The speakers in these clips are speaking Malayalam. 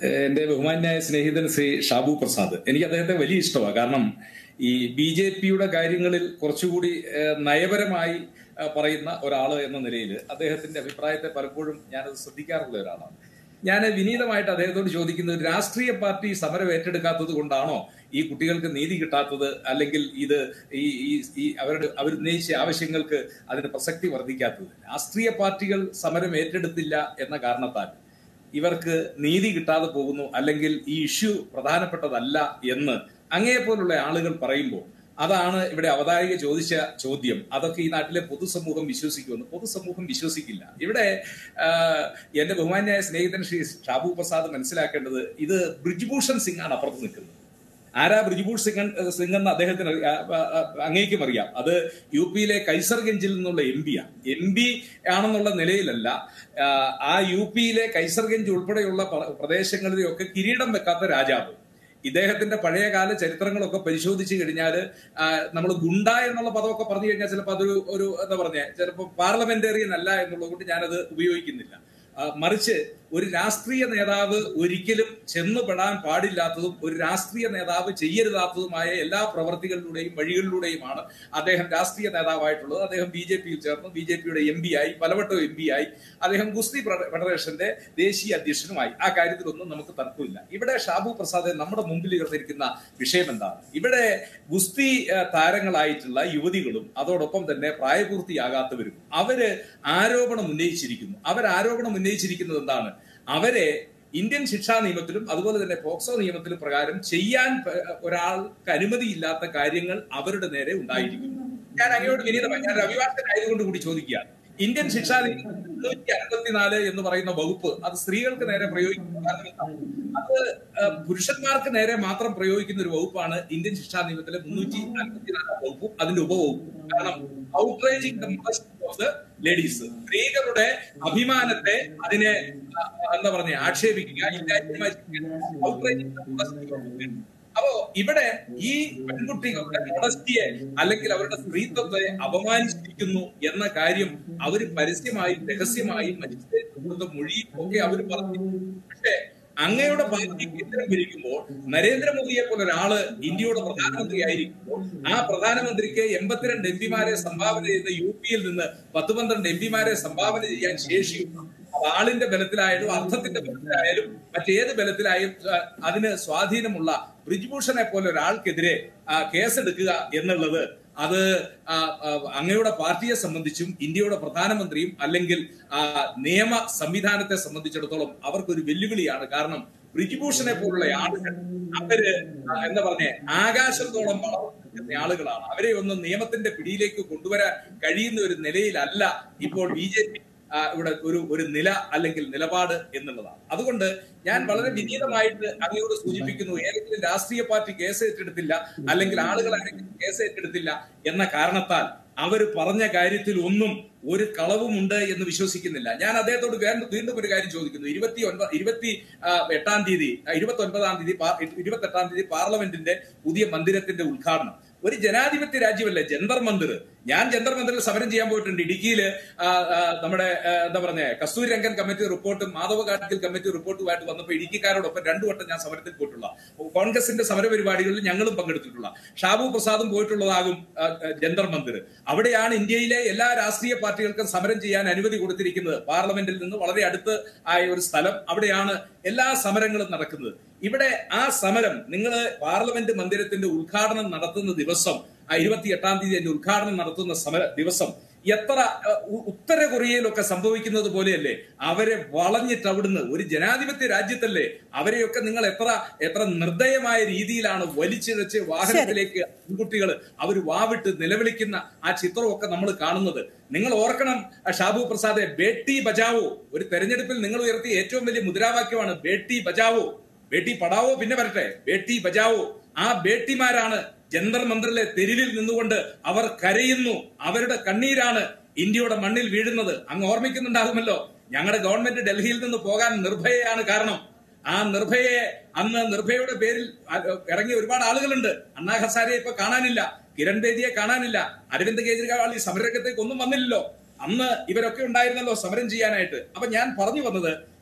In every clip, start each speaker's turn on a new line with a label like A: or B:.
A: എന്റെ ബഹുമാന്യായ സ്നേഹിതൻ ശ്രീ ഷാബു പ്രസാദ് എനിക്ക് അദ്ദേഹത്തെ വലിയ ഇഷ്ടമാണ് കാരണം ഈ ബി ജെ പിയുടെ കാര്യങ്ങളിൽ കുറച്ചുകൂടി ഏഹ്, നയപരമായി ഏഹ്, പറയുന്ന ഒരാള് എന്ന നിലയിൽ അദ്ദേഹത്തിന്റെ അഭിപ്രായത്തെ പലപ്പോഴും ഞാനത് ശ്രദ്ധിക്കാറുള്ള ഒരാളാണ് ഞാൻ വിനീതമായിട്ട് അദ്ദേഹത്തോട് ചോദിക്കുന്നത് ഒരു രാഷ്ട്രീയ പാർട്ടി സമരം ഏറ്റെടുക്കാത്തത് കൊണ്ടാണോ ഈ കുട്ടികൾക്ക് നീതി കിട്ടാത്തത് അല്ലെങ്കിൽ ഇത് ഈ ഈ ഈ അവരുടെ അവർ ഉന്നയിച്ച ആവശ്യങ്ങൾക്ക് അതിന് പ്രസക്തി വർദ്ധിക്കാത്തത് രാഷ്ട്രീയ പാർട്ടികൾ സമരം ഏറ്റെടുത്തില്ല എന്ന കാരണത്താൽ ഇവർക്ക് നീതി കിട്ടാതെ പോകുന്നു അല്ലെങ്കിൽ ഈ ഇഷ്യൂ പ്രധാനപ്പെട്ടതല്ല എന്ന് അങ്ങേപ്പോലുള്ള ആളുകൾ പറയുമ്പോൾ അതാണ് ഇവിടെ അവതാരിക ചോദിച്ച ചോദ്യം അതൊക്കെ ഈ നാട്ടിലെ പൊതുസമൂഹം വിശ്വസിക്കുമെന്ന് പൊതുസമൂഹം വിശ്വസിക്കില്ല ഇവിടെ ആ, എന്റെ ബഹുമാന്യായ സ്നേഹിതൻ ശ്രീ ഷാബു പ്രസാദ് മനസ്സിലാക്കേണ്ടത് ഇത് ബ്രിജ്ഭൂഷൺ സിംഗ് ആണ് അപ്പുറത്ത് നിൽക്കുന്നത് ആരാ ബ്രിജ്ഭൂഷൺ സിംഗ് സിംഗ് എന്ന് അദ്ദേഹത്തിന് അറിയ- ആ, ആ, ആ, അങ്ങേക്കും അറിയാം അത് യു പിയിലെ കൈസർഗഞ്ചിൽ നിന്നുള്ള എം പി ആണ് എം പി ആണെന്നുള്ള നിലയിലല്ല ആ, ആ യു പിയിലെ കൈസർഗഞ്ച് ഉൾപ്പെടെയുള്ള പ്ര- പ്രദേശങ്ങളിലെയൊക്കെ കിരീടം വെക്കാത്ത രാജാവ് ഇദ്ദേഹത്തിന്റെ പഴയകാല ചരിത്രങ്ങളൊക്കെ പരിശോധിച്ചു കഴിഞ്ഞാൽ നമ്മൾ ഗുണ്ട എന്നുള്ള പദമൊക്കെ പറഞ്ഞു കഴിഞ്ഞാൽ ചിലപ്പോൾ അതൊരു ഒരു എന്താ പറഞ്ഞ ചിലപ്പോൾ പാർലമെന്റേറിയൻ അല്ല എന്നുള്ളത് കൊണ്ട് ഞാനത് ഉപയോഗിക്കുന്നില്ല ആ, മറിച്ച് ഒരു രാഷ്ട്രീയ നേതാവ് ഒരിക്കലും ചെന്നുപെടാൻ പാടില്ലാത്തതും ഒരു രാഷ്ട്രീയ നേതാവ് ചെയ്യരുതാത്തതുമായ എല്ലാ പ്രവർത്തികളിലൂടെയും വഴികളിലൂടെയുമാണ് അദ്ദേഹം രാഷ്ട്രീയ നേതാവായിട്ടുള്ളത് അദ്ദേഹം ബി ജെ പിയിൽ ചേർന്നു ബി ജെ പിയുടെ എം പി ആയി പലവട്ടം എം പി ആയി അദ്ദേഹം ഗുസ്തി ഫെഡ- ഫെഡറേഷന്റെ ദേശീയ അധ്യക്ഷനുമായി ആ കാര്യത്തിലൊന്നും നമുക്ക് തർക്കമില്ല ഇവിടെ ഷാബു പ്രസാദ് നമ്മുടെ മുമ്പിൽ ഉയർന്നിരിക്കുന്ന വിഷയം എന്താണ് ഇവിടെ ഗുസ്തി ആ, താരങ്ങളായിട്ടുള്ള യുവതികളും അതോടൊപ്പം തന്നെ പ്രായപൂർത്തിയാകാത്തവരും അവര് ആരോപണം ഉന്നയിച്ചിരിക്കുന്നു അവർ ആരോപണം ഉന്നയിച്ചിരിക്കുന്നത് എന്താണ് അവരെ ഇന്ത്യൻ ശിക്ഷാ നിയമത്തിലും അതുപോലെ തന്നെ പോക്സോ നിയമത്തിലും പ്രകാരം ചെയ്യാൻ പ- ഒരാൾക്ക് അനുമതിയില്ലാത്ത കാര്യങ്ങൾ അവരുടെ നേരെ ഉണ്ടായിരിക്കുന്നു ഞാൻ അങ്ങോട്ട് വിനീതമായി ഞാൻ അഭിഭാഷകനായതുകൊണ്ട് കൂടി ചോദിക്കുകയാണ് ഇന്ത്യൻ ശിക്ഷാ നിയമം മുന്നൂറ്റി അൻപത്തിനാല് എന്ന് പറയുന്ന വകുപ്പ് അത് സ്ത്രീകൾക്ക് നേരെ പ്രയോഗിക്കുന്ന കാരണം എന്താണ്? അത് ആ, പുരുഷന്മാർക്ക് നേരെ മാത്രം പ്രയോഗിക്കുന്ന ഒരു വകുപ്പാണ് ഇന്ത്യൻ ശിക്ഷാ നിയമത്തിലെ മുന്നൂറ്റി അൻപത്തിനാല് വകുപ്പും അതിന്റെ ഉപവകുപ്പും കാരണം outraging the modesty of the ladies സ്ത്രീകളുടെ അഭിമാനത്തെ അതിനെ ആ, എന്താ പറഞ്ഞ ആക്ഷേപിക്കുക ഇല്ലായ്മ ചെയ്യുക outraging the modesty of the ladies. അപ്പോ ഇവിടെ ഈ പെൺകുട്ടികളുടെ മോഡസ്റ്റിയെ അല്ലെങ്കിൽ അവരുടെ സ്ത്രീത്വത്തെ അപമാനിച്ചിരിക്കുന്നു എന്ന കാര്യം അവർ പരസ്യമായും രഹസ്യമായും മജിസ്ട്രേറ്റ് മൊഴിയും ഒക്കെ അവർ പറഞ്ഞു പക്ഷേ അങ്ങയുടെ പാർട്ടി കേന്ദ്രം ഭരിക്കുമ്പോൾ നരേന്ദ്രമോദിയെ പോലെ ഒരാള് ഇന്ത്യയുടെ പ്രധാനമന്ത്രിയായിരിക്കുമ്പോൾ ആ പ്രധാനമന്ത്രിക്ക് എൺപത്തിരണ്ട് എം പിമാരെ സംഭാവന ചെയ്ത യു പിയിൽ നിന്ന് പത്ത് പന്ത്രണ്ട് എം പിമാരെ സംഭാവന ചെയ്യാൻ ശേഷിയുണ്ട് അത് ആളിന്റെ ബലത്തിലായാലും അർത്ഥത്തിന്റെ ബലത്തിലായാലും മറ്റേത് ബലത്തിലായാലും ആ, അതിന് സ്വാധീനമുള്ള ബ്രിജ്ഭൂഷണെ പോലെ ഒരാൾക്കെതിരെ ആ, കേസെടുക്കുക എന്നുള്ളത് അത് ആ, ആ, അങ്ങയുടെ പാർട്ടിയെ സംബന്ധിച്ചും ഇന്ത്യയുടെ പ്രധാനമന്ത്രിയും അല്ലെങ്കിൽ ആ, നിയമ സംവിധാനത്തെ സംബന്ധിച്ചിടത്തോളം അവർക്കൊരു വെല്ലുവിളിയാണ് കാരണം ബ്രിജ്ഭൂഷണെ പോലുള്ള ആളുകൾ അവര് ആ, എന്താ പറഞ്ഞേ ആകാശത്തോളം വളർന്ന ആളുകളാണ് അവരെ ഒന്നും നിയമത്തിന്റെ പിടിയിലേക്ക് കൊണ്ടുവരാൻ കഴിയുന്ന ഒരു നിലയിലല്ല ഇപ്പോൾ ബി ജെ പി ഇവിടെ ഒരു ഒരു നില അല്ലെങ്കിൽ നിലപാട് എന്നുള്ളതാണ് അതുകൊണ്ട് ഞാൻ വളരെ വിനീതമായിട്ട് അങ്ങയോട് സൂചിപ്പിക്കുന്നു ഏതെങ്കിലും രാഷ്ട്രീയ പാർട്ടി കേസ് ഏറ്റെടുത്തില്ല അല്ലെങ്കിൽ ആളുകൾ ആരെങ്കിലും കേസ് ഏറ്റെടുത്തില്ല എന്ന കാരണത്താൽ അവർ പറഞ്ഞ കാര്യത്തിൽ ഒന്നും ഒരു കളവുമുണ്ട് എന്ന് വിശ്വസിക്കുന്നില്ല ഞാൻ അദ്ദേഹത്തോട് വീണ്ടും വീണ്ടും ഒരു കാര്യം ചോദിക്കുന്നു ഇരുപത്തി ഒൻപത് ഇരുപത്തി ആ, എട്ടാം തീയതി ഇരുപത്തി ഒൻപതാം തീയതി ഇരുപത്തി എട്ടാം തീയതി പാർലമെന്റിന്റെ പുതിയ മന്ദിരത്തിന്റെ ഉദ്ഘാടനം ഒരു ജനാധിപത്യ രാജ്യമല്ലേ ജന്തർ മന്ദിർ ഞാൻ ജന്തർ മന്ദിറിൽ സമരം ചെയ്യാൻ പോയിട്ടുണ്ട് ഇടുക്കിയില് ആ, ആ, നമ്മുടെ ആ, എന്താ പറഞ്ഞ കസ്തൂരി രംഗൻ കമ്മിറ്റി റിപ്പോർട്ടും മാധവ കാട്ടിൽ കമ്മിറ്റി റിപ്പോർട്ടുമായിട്ട് വന്നപ്പോൾ ഇടുക്കിക്കാരോടൊപ്പം രണ്ടു വട്ടം ഞാൻ സമരത്തിൽ പോയിട്ടുള്ള കോൺഗ്രസിന്റെ സമര പരിപാടികളിൽ ഞങ്ങളും പങ്കെടുത്തിട്ടുള്ള ഷാബു പ്രസാദും പോയിട്ടുള്ളതാകും ആ, ആ, ജന്തർ മന്ദിർ അവിടെയാണ് ഇന്ത്യയിലെ എല്ലാ രാഷ്ട്രീയ പാർട്ടികൾക്കും സമരം ചെയ്യാൻ അനുമതി കൊടുത്തിരിക്കുന്നത് പാർലമെന്റിൽ നിന്ന് വളരെ അടുത്ത് ആയ ഒരു സ്ഥലം അവിടെയാണ് എല്ലാ സമരങ്ങളും നടക്കുന്നത് ഇവിടെ ആ സമരം നിങ്ങൾ പാർലമെന്റ് മന്ദിരത്തിന്റെ ഉദ്ഘാടനം നടത്തുന്ന ദിവസം ആ ഇരുപത്തി എട്ടാം തീയതി അതിന്റെ ഉദ്ഘാടനം നടത്തുന്ന സമര ദിവസം എത്ര അഹ്, ഉ- ഉത്തര കൊറിയയിലൊക്കെ സംഭവിക്കുന്നത് പോലെയല്ലേ അവരെ വളഞ്ഞിട്ട് അവിടുന്ന് ഒരു ജനാധിപത്യ രാജ്യത്തല്ലേ അവരെയൊക്കെ നിങ്ങൾ എത്ര എത്ര നിർദ്ദയമായ രീതിയിലാണ് വലിച്ചിഴച്ച് വാഹനത്തിലേക്ക് പെൺകുട്ടികൾ അവർ വാവിട്ട് നിലവിളിക്കുന്ന ആ ചിത്രമൊക്കെ നമ്മൾ കാണുന്നത് നിങ്ങൾ ഓർക്കണം ആ ഷാബു പ്രസാദെ ബേട്ടി ബചാവോ ഒരു തെരഞ്ഞെടുപ്പിൽ നിങ്ങൾ ഉയർത്തിയ ഏറ്റവും വലിയ മുദ്രാവാക്യമാണ് ബേട്ടി ബചാവോ ബേട്ടി പടാവോ പിന്നെ വരട്ടെ ബേട്ടി ബചാവോ ആ ബേട്ടിമാരാണ് ജന്തർ മന്ദിറിലെ തെരുവിൽ നിന്നുകൊണ്ട് അവർ കരയുന്നു അവരുടെ കണ്ണീരാണ് ഇന്ത്യയുടെ മണ്ണിൽ വീഴുന്നത് അങ്ങ് ഓർമ്മിക്കുന്നുണ്ടാകുമല്ലോ ഞങ്ങളുടെ ഗവൺമെന്റ് ഡൽഹിയിൽ നിന്ന് പോകാൻ നിർഭയയാണ് കാരണം ആ നിർഭയയെ അന്ന് നിർഭയയുടെ പേരിൽ അ- ഇറങ്ങിയ ഒരുപാട് ആളുകളുണ്ട് അണ്ണാ ഹസാരെ ഇപ്പൊ കാണാനില്ല കിരൺ ബേദിയെ കാണാനില്ല അരവിന്ദ് കെജ്രിവാൾ ഈ സമരരംഗത്തേക്ക് ഒന്നും വന്നില്ലല്ലോ അന്ന് ഇവരൊക്കെ ഉണ്ടായിരുന്നല്ലോ സമരം ചെയ്യാനായിട്ട് അപ്പൊ ഞാൻ പറഞ്ഞു വന്നത്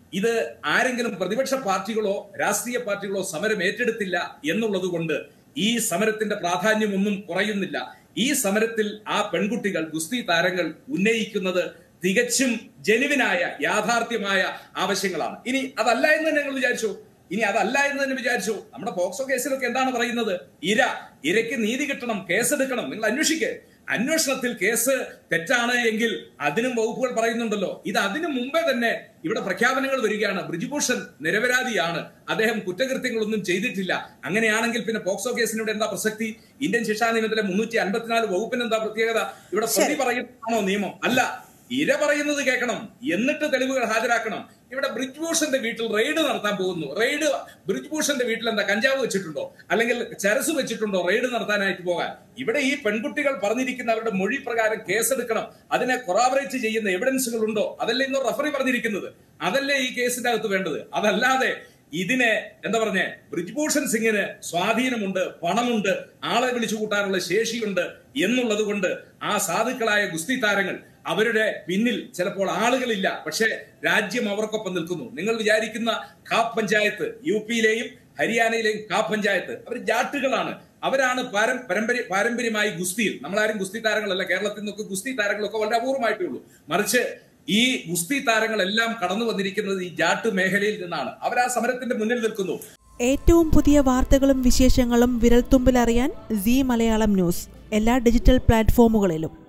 A: ഇത് ആരെങ്കിലും പ്രതിപക്ഷ പാർട്ടികളോ രാഷ്ട്രീയ പാർട്ടികളോ സമരം ഏറ്റെടുത്തില്ല എന്നുള്ളത് കൊണ്ട് ഈ സമരത്തിന്റെ പ്രാധാന്യമൊന്നും കുറയുന്നില്ല ഈ സമരത്തിൽ ആ പെൺകുട്ടികൾ ഗുസ്തി താരങ്ങൾ ഉന്നയിക്കുന്നത് തികച്ചും ജനുവിനായ യാഥാർത്ഥ്യമായ ആവശ്യങ്ങളാണ് ഇനി അതല്ല എന്ന് തന്നെ നിങ്ങൾ വിചാരിച്ചു ഇനി അതല്ല എന്ന് തന്നെ വിചാരിച്ചു നമ്മുടെ പോക്സോ കേസിലൊക്കെ എന്താണ് പറയുന്നത് ഇര ഇരയ്ക്ക് നീതി കിട്ടണം കേസെടുക്കണം നിങ്ങൾ അന്വേഷിക്കുക അന്വേഷണത്തിൽ കേസ് തെറ്റാണ് എങ്കിൽ അതിനും വകുപ്പുകൾ പറയുന്നുണ്ടല്ലോ ഇത് അതിനു മുമ്പേ തന്നെ ഇവിടെ പ്രഖ്യാപനങ്ങൾ വരികയാണ് ബ്രിജുഭൂഷൺ നിരപരാധിയാണ് അദ്ദേഹം കുറ്റകൃത്യങ്ങളൊന്നും ചെയ്തിട്ടില്ല അങ്ങനെയാണെങ്കിൽ പിന്നെ പോക്സോ കേസിനോട് എന്താ പ്രസക്തി ഇന്ത്യൻ ശിക്ഷാ നിയമത്തിലെ മുന്നൂറ്റി അൻപത്തിനാല് വകുപ്പിന് എന്താ പ്രത്യേകത ഇവിടെ പ്രതി പറയുന്നതാണോ നിയമം അല്ല ഇര പറയുന്നത് കേൾക്കണം എന്നിട്ട് തെളിവുകൾ ഹാജരാക്കണം ഇവിടെ ബ്രിജ്ഭൂഷന്റെ വീട്ടിൽ റെയ്ഡ് നടത്താൻ പോകുന്നു റെയ്ഡ് ബ്രിജ്ഭൂഷന്റെ വീട്ടിൽ എന്താ കഞ്ചാവ് വെച്ചിട്ടുണ്ടോ അല്ലെങ്കിൽ ചരസ് വെച്ചിട്ടുണ്ടോ റെയ്ഡ് നടത്താനായിട്ട് പോകാൻ ഇവിടെ ഈ പെൺകുട്ടികൾ പറഞ്ഞിരിക്കുന്ന അവരുടെ മൊഴി പ്രകാരം കേസെടുക്കണം അതിനെ കൊറാബറേറ്റ് ചെയ്യുന്ന എവിഡൻസുകൾ ഉണ്ടോ അതല്ലേ ഇന്ന് റഫറി പറഞ്ഞിരിക്കുന്നത് അതല്ലേ ഈ കേസിന്റെ അകത്ത് വേണ്ടത് അതല്ലാതെ ഇതിനെ എന്താ പറഞ്ഞേ ബ്രിജ്ഭൂഷൺ സിംഗിന് സ്വാധീനമുണ്ട് പണമുണ്ട് ആളെ വിളിച്ചു കൂട്ടാനുള്ള ശേഷിയുണ്ട് എന്നുള്ളത് കൊണ്ട് ആ സാധുക്കളായ ഗുസ്തി താരങ്ങൾ അവരുടെ പിന്നിൽ ചിലപ്പോൾ ആളുകളില്ല പക്ഷേ രാജ്യം അവർക്കൊപ്പം നിൽക്കുന്നു നിങ്ങൾ വിചാരിക്കുന്ന കാപ്പ് പഞ്ചായത്ത് യു പിയിലെയും ഹരിയാനയിലെയും കാപ്പ് പഞ്ചായത്ത് അവർ ജാട്ടുകളാണ് അവരാണ് പാരം പരമ്പര പാരമ്പര്യമായി ഗുസ്തിയിൽ നമ്മളാരും ഗുസ്തി താരങ്ങളല്ല കേരളത്തിൽ നിന്നൊക്കെ ഗുസ്തി താരങ്ങളൊക്കെ വളരെ അപൂർവമായിട്ടേ ഉള്ളൂ മറിച്ച് ഈ ഗുസ്തി താരങ്ങളെല്ലാം കടന്നു വന്നിരിക്കുന്നത് ഈ ജാട്ട് മേഖലയിൽ നിന്നാണ് അവർ ആ സമരത്തിന്റെ മുന്നിൽ നിൽക്കുന്നു
B: ഏറ്റവും പുതിയ വാർത്തകളും വിശേഷങ്ങളും വിരൽത്തുമ്പിലറിയാൻ സി മലയാളം ന്യൂസ് എല്ലാ ഡിജിറ്റൽ പ്ലാറ്റ്ഫോമുകളിലും